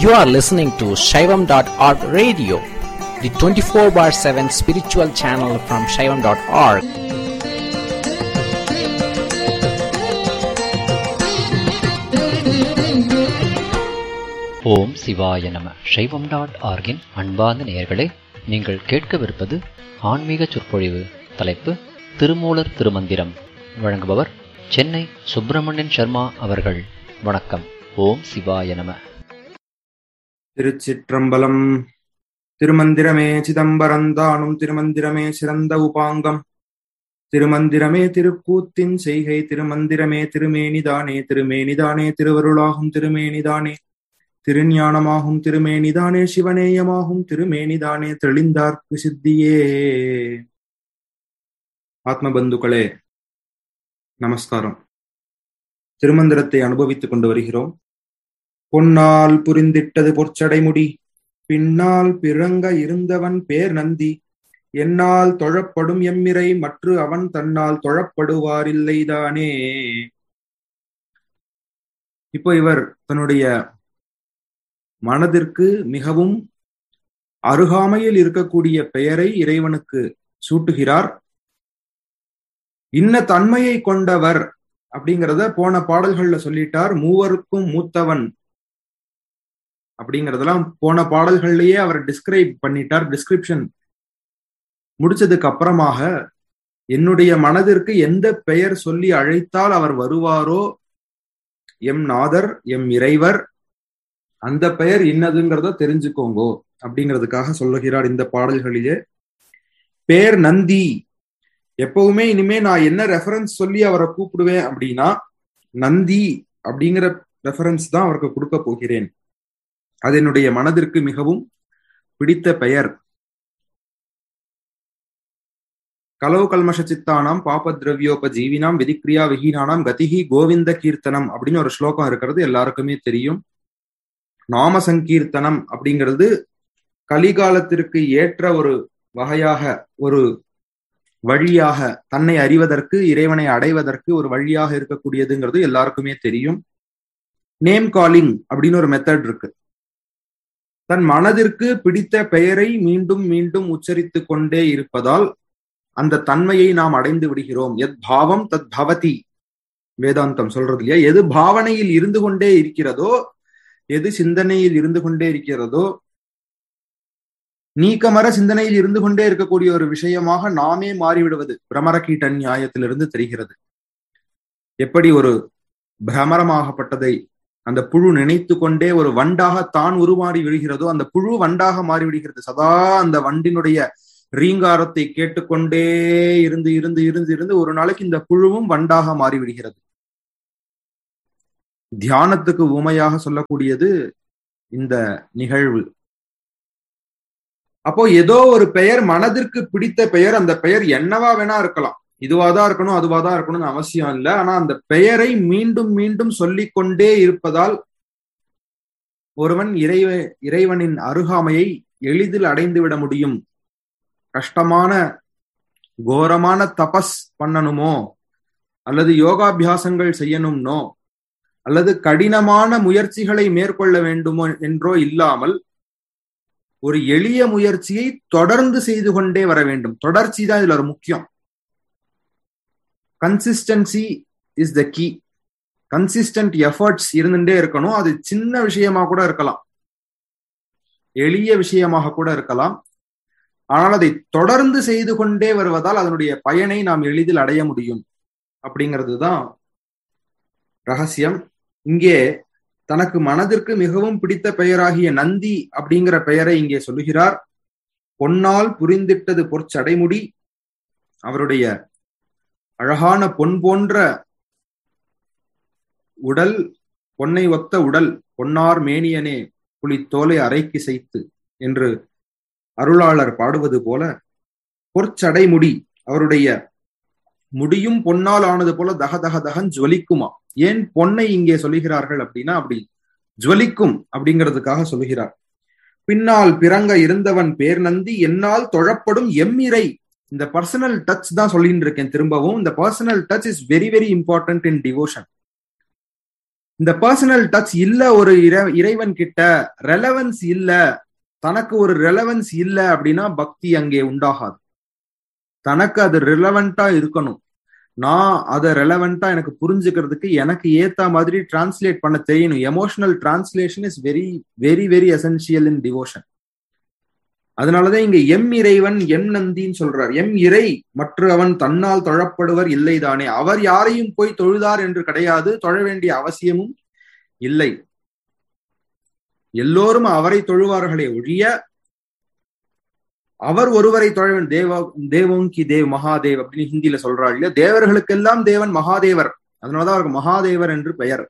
You are listening to Shaivam.org radio, the 24 bar 7 spiritual channel from Shaivam.org. ஓம் சிவாய நம சைவம் dot ஆர்கின் அன்பார்ந்த நேயர்களே நீங்கள் கேட்கவிருப்பது ஆன்மீக சொற்பொழிவு தலைப்பு திருமூலர் திருமந்திரம் வழங்குபவர் சென்னை சுப்பிரமணியன் சர்மா அவர்கள் வணக்கம் ஓம் சிவாய நம திருச்சிற்றம்பலம் திருமந்திரமே சிதம்பரந்தானும் திருமந்திரமே சிறந்த உபாங்கம் திருமந்திரமே திருக்கூத்தின் செய்கை திருமந்திரமே திருமேனிதானே திருமேனிதானே திருவருளாகும் திருமேனிதானே திருஞானமாகும் திருமேனிதானே சிவநேயமாகும் திருமேனிதானே தெளிந்தார்க்கு சித்தியே ஆத்மபந்துக்களே நமஸ்காரம் திருமந்திரத்தை அனுபவித்துக் கொண்டு வருகிறோம் பொன்னால் புரிந்திட்டது பொற்சடைமுடி பின்னால் பிறங்க இருந்தவன் பேர் நந்தி என்னால் தொழப்படும் எம்மிரை மற்று அவன் தன்னால் தொழப்படுவாரில்லைதானே இப்போ இவர் தன்னுடைய மனதிற்கு மிகவும் அருகாமையில் இருக்கக்கூடிய பெயரை இறைவனுக்கு சூட்டுகிறார் இன்ன தன்மையை கொண்டவர் அப்படிங்கிறத போன பாடல்கள்ல சொல்லிட்டார் மூவருக்கும் மூத்தவன் அப்படிங்கறதெல்லாம் போன பாடல்கள்லயே அவர் டிஸ்கிரைப் பண்ணிட்டார் டிஸ்கிரிப்ஷன் முடிச்சதுக்கு அப்புறமாக என்னுடைய மனதிற்கு எந்த பெயர் சொல்லி அழைத்தால் அவர் வருவாரோ எம் நாதர் எம் இறைவர் அந்த பெயர் இன்னதுங்கிறத தெரிஞ்சுக்கோங்கோ அப்படிங்கிறதுக்காக சொல்லுகிறார் இந்த பாடல்களிலே பேர் நந்தி எப்பவுமே இனிமே நான் என்ன ரெஃபரன்ஸ் சொல்லி அவரை கூப்பிடுவேன் அப்படின்னா நந்தி அப்படிங்கிற ரெஃபரன்ஸ் தான் அவருக்கு கொடுக்க போகிறேன் அது என்னுடைய மனதிற்கு மிகவும் பிடித்த பெயர் கலோ கல்மஷ சித்தானாம் பாப திரவியோப ஜீவினாம் விதிக்ரியா விஹீனானாம் கதிகி கோவிந்த கீர்த்தனம் அப்படின்னு ஒரு ஸ்லோகம் இருக்கிறது எல்லாருக்குமே தெரியும் நாம சங்கீர்த்தனம் அப்படிங்கிறது கலிகாலத்திற்கு ஏற்ற ஒரு வகையாக ஒரு வழியாக தன்னை அறிவதற்கு இறைவனை அடைவதற்கு ஒரு வழியாக இருக்கக்கூடியதுங்கிறது எல்லாருக்குமே தெரியும் நேம் காலிங் அப்படின்னு ஒரு மெத்தட் இருக்கு தன் மனதிற்கு பிடித்த பெயரை மீண்டும் மீண்டும் உச்சரித்து கொண்டே இருப்பதால் அந்த தன்மையை நாம் அடைந்து விடுகிறோம் எத் பாவம் தத் பவதி வேதாந்தம் சொல்றது இல்லையா எது பாவனையில் இருந்து கொண்டே இருக்கிறதோ எது சிந்தனையில் இருந்து கொண்டே இருக்கிறதோ நீக்கமர சிந்தனையில் இருந்து கொண்டே இருக்கக்கூடிய ஒரு விஷயமாக நாமே மாறிவிடுவது பிரமரகீட்ட நியாயத்திலிருந்து தெரிகிறது எப்படி ஒரு பிரமரமாகப்பட்டதை அந்த புழு நினைத்து கொண்டே ஒரு வண்டாக தான் உருமாறி விடுகிறதோ அந்த புழு வண்டாக மாறிவிடுகிறது சதா அந்த வண்டினுடைய ரீங்காரத்தை கேட்டுக்கொண்டே இருந்து இருந்து இருந்து இருந்து ஒரு நாளைக்கு இந்த புழுவும் வண்டாக மாறிவிடுகிறது தியானத்துக்கு உமையாக சொல்லக்கூடியது இந்த நிகழ்வு அப்போ ஏதோ ஒரு பெயர் மனதிற்கு பிடித்த பெயர் அந்த பெயர் என்னவா வேணா இருக்கலாம் இதுவாதான் இருக்கணும் அதுவாதான் இருக்கணும்னு அவசியம் இல்லை ஆனா அந்த பெயரை மீண்டும் மீண்டும் சொல்லிக்கொண்டே இருப்பதால் ஒருவன் இறைவ இறைவனின் அருகாமையை எளிதில் அடைந்து விட முடியும் கஷ்டமான கோரமான தபஸ் பண்ணணுமோ அல்லது யோகாபியாசங்கள் செய்யணும்னோ அல்லது கடினமான முயற்சிகளை மேற்கொள்ள வேண்டுமோ என்றோ இல்லாமல் ஒரு எளிய முயற்சியை தொடர்ந்து செய்து கொண்டே வர வேண்டும் தொடர்ச்சி தான் இதுல ஒரு முக்கியம் consistency is the key consistent efforts இருந்துட்டே இருக்கணும் அது சின்ன விஷயமா கூட இருக்கலாம் எளிய விஷயமாக கூட இருக்கலாம் ஆனால் அதை தொடர்ந்து செய்து கொண்டே வருவதால் அதனுடைய பயனை நாம் எளிதில் அடைய முடியும் அப்படிங்கிறது தான் ரகசியம் இங்கே தனக்கு மனதிற்கு மிகவும் பிடித்த பெயராகிய நந்தி அப்படிங்கிற பெயரை இங்கே சொல்லுகிறார் பொன்னால் புரிந்திட்டது பொற்சடைமுடி அவருடைய அழகான பொன் போன்ற உடல் பொன்னை ஒத்த உடல் பொன்னார் மேனியனே புலித்தோலை அரைக்கு செய்து என்று அருளாளர் பாடுவது போல பொற்சடைமுடி அவருடைய முடியும் பொன்னால் ஆனது போல தக தக தகன் ஜுவலிக்குமா ஏன் பொன்னை இங்கே சொல்லுகிறார்கள் அப்படின்னா அப்படி ஜுவலிக்கும் அப்படிங்கிறதுக்காக சொல்லுகிறார் பின்னால் பிறங்க இருந்தவன் பேர் நந்தி என்னால் தொழப்படும் எம்மிரை இந்த பர்சனல் டச் தான் சொல்லிட்டு இருக்கேன் திரும்பவும் இந்த personal touch is very very important in devotion இந்த பர்சனல் டச் இல்ல ஒரு இறை- இறைவன் கிட்ட ரெலவன்ஸ் இல்ல தனக்கு ஒரு ரெலவன்ஸ் இல்ல அப்படின்னா பக்தி அங்கே உண்டாகாது தனக்கு அது ரிலவெண்டா இருக்கணும் நான் அதை ரெலவெண்டா எனக்கு புரிஞ்சுக்கிறதுக்கு எனக்கு ஏத்த மாதிரி டிரான்ஸ்லேட் பண்ண தெரியணும் emotional translation is very very very essential in devotion அதனாலதான் இங்க எம் இறைவன் எம் நந்தின்னு சொல்றார் எம் இறை மற்ற அவன் தன்னால் தொழப்படுவர் இல்லைதானே அவர் யாரையும் போய் தொழுதார் என்று கிடையாது தொழ வேண்டிய அவசியமும் இல்லை எல்லோரும் அவரை தொழுவார்களே ஒழிய அவர் ஒருவரை தொழ வேண்டும் தேவ தேவோங்கி தேவ் மகாதேவ் அப்படின்னு ஹிந்தியில சொல்றாள் இல்லையா தேவர்களுக்கெல்லாம் தேவன் மகாதேவர் அதனாலதான் அவருக்கு மகாதேவர் என்று பெயர்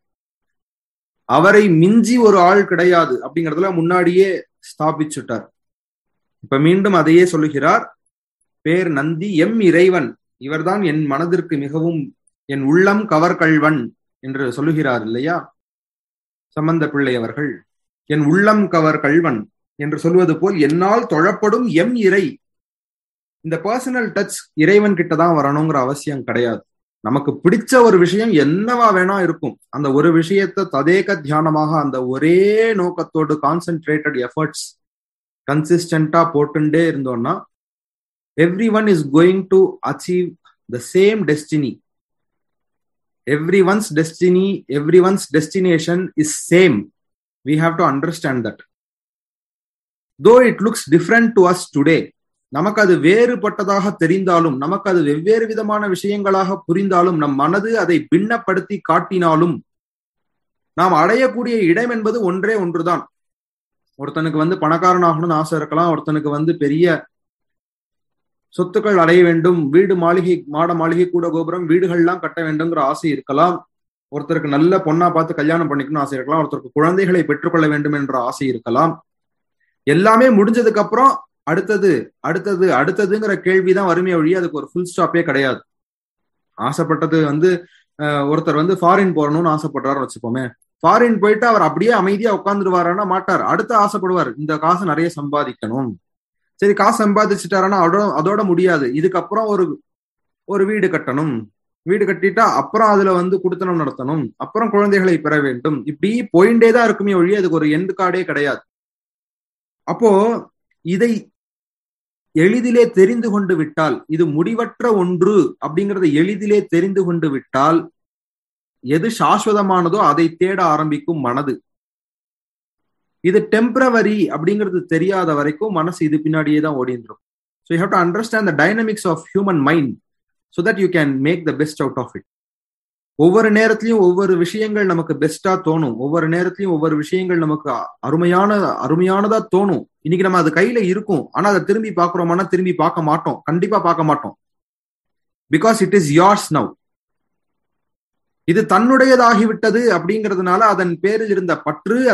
அவரை மிஞ்சி ஒரு ஆள் கிடையாது அப்படிங்கறதுல முன்னாடியே ஸ்தாபிச்சுட்டார் இப்ப மீண்டும் அதையே சொல்லுகிறார் பேர் நந்தி எம் இறைவன் இவர்தான் என் மனதிற்கு மிகவும் என் உள்ளம் கவர்கல்வன் என்று சொல்லுகிறார் இல்லையா சம்பந்த பிள்ளை அவர்கள் என் உள்ளம் கவர் கல்வன் என்று சொல்வது போல் என்னால் தொழப்படும் எம் இறை இந்த பர்சனல் டச் இறைவன் கிட்ட தான் வரணுங்கிற அவசியம் கிடையாது நமக்கு பிடிச்ச ஒரு விஷயம் என்னவா வேணா இருக்கும் அந்த ஒரு விஷயத்தை ததேக தியானமாக அந்த ஒரே நோக்கத்தோடு கான்சென்ட்ரேட்டட் எஃபர்ட்ஸ் கன்சிஸ்டண்டா போட்டுட்டே இருந்தோம்னா everyone is going to achieve the same destiny everyone's destiny everyone's destination is same we have to understand that though it looks different to us today நமக்கு அது வேறுபட்டதாக தெரிந்தாலும் நமக்கு அது வெவ்வேறு விதமான விஷயங்களாக புரிந்தாலும் நம் மனது அதை பின்னப்படுத்தி காட்டினாலும் நாம் அடையக்கூடிய இடம் என்பது ஒன்றே ஒன்றுதான் ஒருத்தனுக்கு வந்து பணக்காரன் ஆகணும்னு ஆசை இருக்கலாம் ஒருத்தனுக்கு வந்து பெரிய சொத்துக்கள் அடைய வேண்டும் வீடு மாளிகை மாட மாளிகை கூட கோபுரம் வீடுகள்லாம் கட்ட வேண்டும்ங்கிற ஆசை இருக்கலாம் ஒருத்தருக்கு நல்ல பொண்ணா பார்த்து கல்யாணம் பண்ணிக்கணும்னு ஆசை இருக்கலாம் ஒருத்தருக்கு குழந்தைகளை பெற்றுக்கொள்ள வேண்டும் என்ற ஆசை இருக்கலாம் எல்லாமே முடிஞ்சதுக்கு அப்புறம் அடுத்தது அடுத்தது அடுத்ததுங்கிற கேள்விதான் வறுமை ஒழிய அதுக்கு ஒரு ஃபுல் ஸ்டாப்பே கிடையாது ஆசைப்பட்டது வந்து ஒருத்தர் வந்து ஃபாரின் போறணும்னு ஆசைப்படுறாரு வச்சுப்போமே ஃபாரின் போயிட்டு அவர் அப்படியே அமைதியா உட்காந்துருவாருன்னா மாட்டார் அடுத்து ஆசைப்படுவார் இந்த காசு நிறைய சம்பாதிக்கணும் சரி காசு சம்பாதிச்சுட்டாருன்னா அதோட அதோட முடியாது இதுக்கப்புறம் ஒரு ஒரு வீடு கட்டணும் வீடு கட்டிட்டா அப்புறம் அதுல வந்து குடுத்தனம் நடத்தணும் அப்புறம் குழந்தைகளை பெற வேண்டும் இப்படி போயிண்டே தான் இருக்குமே ஒழிய அதுக்கு ஒரு எண்டு கார்டே கிடையாது அப்போ இதை எளிதிலே தெரிந்து கொண்டு விட்டால் இது முடிவற்ற ஒன்று அப்படிங்கறத எளிதிலே தெரிந்து கொண்டு விட்டால் எது சாஸ்வதமானதோ அதை தேட ஆரம்பிக்கும் மனது இது டெம்பரவரி அப்படிங்கிறது தெரியாத வரைக்கும் மனசு இது பின்னாடியே தான் ஓடிந்துரும் so you have to understand the dynamics of human mind so that you can make the best out of it ஒவ்வொரு நேரத்திலையும் ஒவ்வொரு விஷயங்கள் நமக்கு பெஸ்டா தோணும் ஒவ்வொரு நேரத்திலையும் ஒவ்வொரு விஷயங்கள் நமக்கு அருமையான அருமையானதா தோணும் இன்னைக்கு நம்ம அது கையில இருக்கும் ஆனா அதை திரும்பி பாக்குறோமானா திரும்பி பார்க்க மாட்டோம் கண்டிப்பா பார்க்க மாட்டோம் because it is yours now இது தன்னுடையதாகிவிட்டது அப்படிங்கிறதுனால அதன் பேரில் இருந்த பற்று